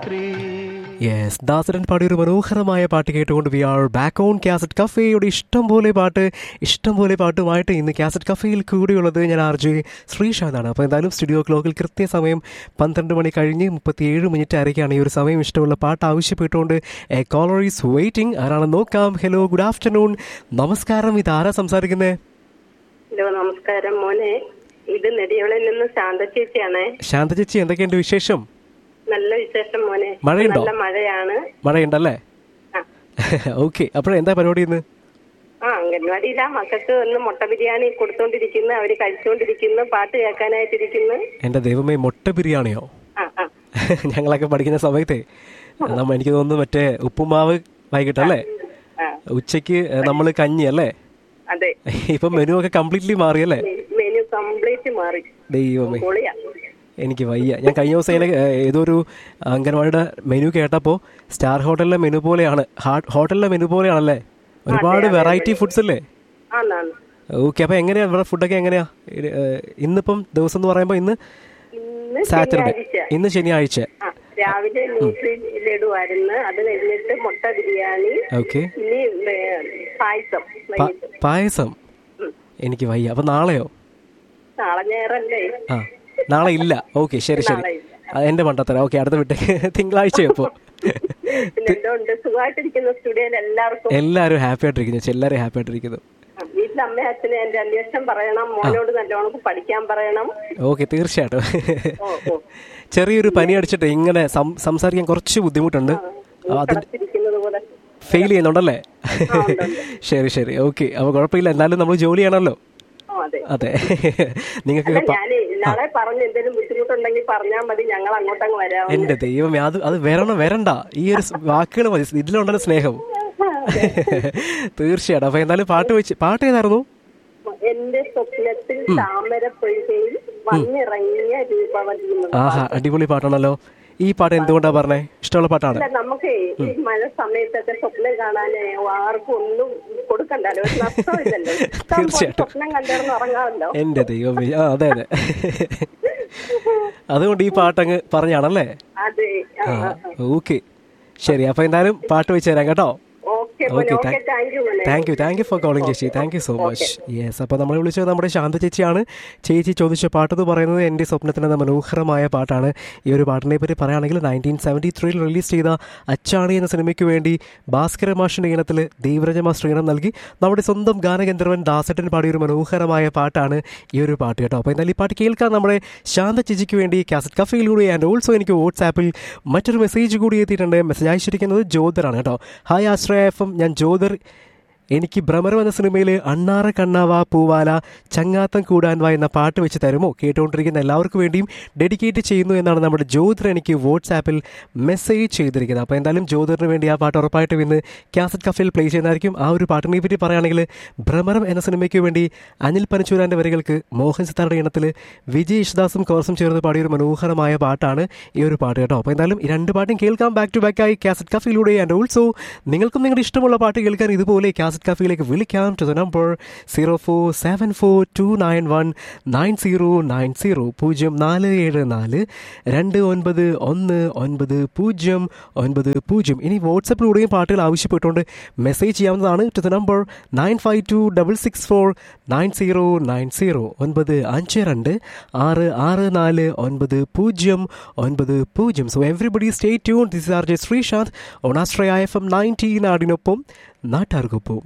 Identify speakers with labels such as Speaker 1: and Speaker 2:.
Speaker 1: രാത്രി
Speaker 2: യെസ് ദാസരൻ പാടിയ ഒരു മനോഹരമായ പാട്ട് കേട്ടുകൊണ്ട് we are back on cassette കഫേയുടെ ഇഷ്ടം പോലെ പാട്ട് ഇഷ്ടം പോലെ പാട്ടുമായിട്ട് ഇന്ന് കാസറ്റ് കഫേയിൽ കൂടിയുള്ളത് ഞാൻ ആർ ജെ ശ്രീഷാദാണ് അപ്പോൾ എന്തായാലും സ്റ്റുഡിയോ ക്ലോക്കിൽ കൃത്യസമയം പന്ത്രണ്ട് മണി കഴിഞ്ഞ് മുപ്പത്തിയേഴ് മിനിറ്റ് ആയിരിക്കാണ് ഈ ഒരു സമയം ഇഷ്ടമുള്ള പാട്ട് ആവശ്യപ്പെട്ടുകൊണ്ട് എ കോളർ ഈസ് വെയിറ്റിംഗ് ആരാണ് നോക്കാം ഹലോ ഗുഡ് ആഫ്റ്റർനൂൺ നമസ്കാരം ഇതാരാ സംസാരിക്കുന്നത്
Speaker 3: ഹലോ നമസ്കാരം മോനെ ഇത് നെടിയോളിൽ നിന്ന് ശാന്ത ചേച്ചിയാണേ
Speaker 2: ശാന്ത ചേച്ചി എന്തൊക്കെയുണ്ട് വിശേഷം
Speaker 3: നല്ല വിശേഷം മോനെ
Speaker 2: മഴയുണ്ടോ?
Speaker 3: നല്ല മഴയാണ്
Speaker 2: മഴയുണ്ടല്ലേ
Speaker 3: ആ.
Speaker 2: ഓക്കെ അപ്പോഴെന്താ പരിപാടി ഇന്ന്
Speaker 3: ആ അംഗൻവാടിയിലാ മക്കൾക്ക് ഒന്ന് മുട്ട ബിരിയാണി കൊടുത്തോണ്ടിരിക്കുന്നു അവര് കഴിച്ചുകൊണ്ടിരിക്കുന്നു പാട്ട് കേൾക്കാനായിട്ടിരിക്കുന്നു
Speaker 2: എൻ്റെ ദൈവമേ മുട്ട ബിരിയാണിയോ
Speaker 3: ആ ആ
Speaker 2: ഞങ്ങളൊക്കെ പഠിക്കുന്ന സമയത്തെ നമ്മ എനിക്ക് തോന്നുന്നു മറ്റേ ഉപ്പുമാവ് വൈകിട്ടല്ലേ
Speaker 3: ആ
Speaker 2: ഉച്ചയ്ക്ക് നമ്മൾ കഞ്ഞി അല്ലേ
Speaker 3: അതെ
Speaker 2: ഇപ്പം മെനു ഒക്കെ കംപ്ലീറ്റ്ലി മാറിയല്ലേ
Speaker 3: മെനു കംപ്ലീറ്റ് മാറി
Speaker 2: ദൈവമേ
Speaker 3: പൊളിയാ
Speaker 2: എനിക്ക് വയ്യ ഞാൻ കഴിഞ്ഞ ദിവസം ഇങ്ങനെ, ഏ, ഏതോ ഒരു അംഗൻവാടിയുടെ മെനു കേട്ടപ്പോൾ സ്റ്റാർ ഹോട്ടലിലെ മെനു പോലെയാണ് ഹാ- ഹോട്ടലിലെ മെനു പോലെയാണല്ലേ ഒരുപാട് വെറൈറ്റി ഫുഡ്സ് അല്ലേ
Speaker 3: ആന്നാണ്
Speaker 2: ഓക്കെ അപ്പോൾ എങ്ങനെയാ ഇവിടെ ഫുഡൊക്കെ എങ്ങനെയാ ഇത്, ഏ, ഇന്നിപ്പം ദിവസം എന്ന് പറയുമ്പോൾ ഇന്ന്
Speaker 3: ഇന്ന്
Speaker 2: സാറ്റർഡേ
Speaker 3: ശനിയാഴ്ച
Speaker 2: ഇന്ന് ശനിയാഴ്ച
Speaker 3: ആ രാവിലെ ന്യൂട്രി ലഡുവായിരുന്നു അത് കഴിഞ്ഞിട്ട് മുട്ട ബിരിയാണി
Speaker 2: ഓക്കെ
Speaker 3: ഇനി ഏ, പായസം വൈകിട്ട്
Speaker 2: പായസം എനിക്ക് വയ്യ അപ്പം നാളെയോ
Speaker 3: നാളെ ഞായറല്ലേ
Speaker 2: ആ നാളെ ഇല്ല ഓക്കെ ശരി ശരി
Speaker 3: നാളെ ഇല്ല.
Speaker 2: ആ, എന്റെ മണ്ടത്തര ഓക്കെ അടുത്ത വിട്ടേ തിങ്കളാഴ്ച ഇപ്പോൾ
Speaker 3: പിന്നെ എന്തുകൊണ്ട് സുഖമായിട്ടിരിക്കുന്ന സ്റ്റുഡിയോയിൽ എല്ലാവർക്കും
Speaker 2: എല്ലാവരും ഹാപ്പി ആയിട്ടിരിക്കുന്നു ചേച്ചി, എല്ലാവരും ഹാപ്പി ആയിട്ടിരിക്കുന്നു
Speaker 3: ആ, വീട്ടിലെ അമ്മ അച്ഛനെ എന്റെ അന്വേഷണം പറയണം മോനോട് നല്ലോണം പഠിക്കാൻ പറയണം
Speaker 2: ഓക്കെ തീർച്ചയായിട്ടും
Speaker 3: ഓ ഓ
Speaker 2: ചെറിയൊരു പനി അടിച്ചിട്ട് ഇങ്ങനെ സം- സംസാരിക്കാൻ കുറച്ച് ബുദ്ധിമുട്ടുണ്ട് അത്
Speaker 3: കിടത്തിരിക്കുന്നത് പോലെ
Speaker 2: ഫെയിൽ ചെയ്യുന്നുണ്ടല്ലേ ശരി ശരി ഓക്കെ അപ്പോൾ കുഴപ്പമില്ല എന്നാലും നമ്മൾ ജോലി ചെയ്യണമല്ലോ
Speaker 3: ഓ അതെ
Speaker 2: അതെ നിങ്ങൾക്ക്
Speaker 3: അല്ല ഞാന് നാളെ പറഞ്ഞ് എന്തെങ്കിലും ബുദ്ധിമുട്ടുണ്ടെങ്കിൽ പറഞ്ഞാൽ മതി ഞങ്ങൾ അങ്ങോട്ടങ്ങ് വരാം
Speaker 2: എന്റെ ദൈവമേ അത് അത് വരണം വരണ്ട ഈ ഒരു സ് വാക്കുകൾ മതി ഇതിലുണ്ടല്ലോ സ്നേഹം തീർച്ചയായിട്ടും അപ്പൊ എന്തായാലും പാട്ട് വെച്ച് പാട്ട് ഏതായിരുന്നു
Speaker 3: എന്റെ സ്വപ്നത്തിൽ താമര പൊയ്കയിൽ വന്നിറങ്ങിയ രൂപവതി എന്നുള്ളത്.
Speaker 2: ആഹാ അടിപൊളി പാട്ടാണല്ലോ ഈ പാട്ട് എന്തുകൊണ്ടാ പറഞ്ഞേ ഇഷ്ടമുള്ള പാട്ടാണ്
Speaker 3: അല്ല നമുക്ക് ഈ മഴ സമയത്തൊക്കെ സ്വപ്നം കാണാൻ ആർക്കും ഒന്നും കൊടുക്കണ്ടല്ലോ ഒരു നഷ്ടമില്ലല്ലോ ഇഷ്ടം പോലെ
Speaker 2: തീർച്ചയായിട്ടും.
Speaker 3: സ്വപ്നം കണ്ടിരുന്ന് ഉറങ്ങാമല്ലോ
Speaker 2: എന്റെ ദൈവമേ ആ അതെ അതെ അതുകൊണ്ട് ഈ പാട്ടങ്ങ് പറഞ്ഞാണല്ലേ
Speaker 3: അതെ ആ,
Speaker 2: ആ
Speaker 3: ആ, ആ.
Speaker 2: ഓക്കെ ശരി അപ്പൊ എന്തായാലും പാട്ട് വെച്ച് തരാം കേട്ടോ
Speaker 3: ഓക്കെ മോനെ
Speaker 2: ഓക്കെ
Speaker 3: ഓക്കെ താങ്ക് യു മോനെ
Speaker 2: thank you thank you for calling ചേച്ചി thank you so much yes അപ്പോൾ നമ്മൾ വിളിച്ചത് നമ്മുടെ ശാന്ത ചേച്ചിയാണ് ചേച്ചി ചോദിച്ച പാട്ടെന്ന് പറയുന്നത് എൻ്റെ സ്വപ്നത്തിൻ്റെ മനോഹരമായ പാട്ടാണ് ഈ ഒരു പാട്ടിനെ പറ്റി പറയുകയാണെങ്കിൽ നയൻറ്റീൻ സെവൻറ്റി ത്രീയിൽ റിലീസ് ചെയ്ത അച്ചാണി എന്ന സിനിമയ്ക്ക് വേണ്ടി ഭാസ്കര മാഷിൻ്റെ ഈണത്തിൽ ദേവരജമ ശ്രീണം നൽകി നമ്മുടെ സ്വന്തം ഗാനഗന്ധർവൻ ദാസട്ടൻ പാടിയ ഒരു മനോഹരമായ പാട്ടാണ് ഈ ഒരു പാട്ട് കേട്ടോ അപ്പോൾ എന്തായാലും ഈ പാട്ട് കേൾക്കാൻ നമ്മുടെ ശാന്ത ചേച്ചിക്ക് വേണ്ടി കാസറ്റ് കഫയിലൂടെ ആൻഡ് ഓൾസോ എനിക്ക് വാട്സാപ്പിൽ മറ്റൊരു മെസ്സേജ് കൂടി എത്തിയിട്ടുണ്ട് മെസ്സേജ് അയച്ചിരിക്കുന്നത് ജ്യോതിറാണ് കേട്ടോ ഹായ് ആശ്രയ എഫ് എം ഞാൻ ജ്യോതിർ എനിക്ക് ഭ്രമരം എന്ന സിനിമയിൽ അണ്ണാറ കണ്ണാവ പൂവാല ചങ്ങാത്തം കൂടാൻ വാ എന്ന പാട്ട് വെച്ച് തരുമോ കേട്ടുകൊണ്ടിരിക്കുന്ന എല്ലാവർക്കും വേണ്ടിയും ഡെഡിക്കേറ്റ് ചെയ്യുന്നു എന്നാണ് നമ്മുടെ ജ്യോതിർ എനിക്ക് വാട്സാപ്പിൽ മെസ്സേജ് ചെയ്തിരിക്കുന്നത് അപ്പോൾ എന്തായാലും ജ്യോതിറിന് വേണ്ടി ആ പാട്ട് ഉറപ്പായിട്ടും ഇന്ന് കാസറ്റ് കഫയിൽ പ്ലേ ചെയ്യുന്നതായിരിക്കും ആ ഒരു പാട്ടിനെ പറ്റി പറയുകയാണെങ്കിൽ ഭ്രമരം എന്ന സിനിമയ്ക്ക് വേണ്ടി അനിൽ പനച്ചൂരാൻ്റെ വരികൾക്ക് മോഹൻ സിത്താരുടെ ഇണത്തിൽ വിജയ് യേശുദാസും കോർസും ചേർന്ന് പാടിയ ഒരു മനോഹരമായ പാട്ടാണ് ഈ ഒരു പാട്ട് കേട്ടോ അപ്പോൾ എന്തായാലും ഈ രണ്ട് പാട്ടും കേൾക്കാം ബാക്ക് ടു ബാക്ക് ആയി കാസറ്റ് കഫയിലൂടെ ആൻഡ് ഓൾസോ നിങ്ങൾക്കും നിങ്ങളുടെ ഇഷ്ടമുള്ള പാട്ട് കേൾക്കാൻ ഇതുപോലെ കാസറ്റ് കഫയിലേക്ക് വിളിക്കാം to the number zero four seven four two nine one nine zero nine zero പൂജ്യം നാല് ഏഴ് നാല് രണ്ട് ഒൻപത് ഒന്ന് ഒൻപത് പൂജ്യം ഒൻപത് പൂജ്യം ഇനി വാട്സപ്പിലൂടെയും പാട്ടുകൾ ആവശ്യപ്പെട്ടുകൊണ്ട് മെസ്സേജ് ചെയ്യാവുന്നതാണ് to the number nine five two double six four nine zero nine zero ഒൻപത് അഞ്ച് രണ്ട് ആറ് ആറ് നാല് ഒൻപത് പൂജ്യം ഒൻപത് പൂജ്യം so everybody stay tune this R J Sreesanth ഓണാസ്ട്രയ എഫ് എം നയൻറ്റീൻ നാടിനൊപ്പം നാട്ടാർക്കൊപ്പം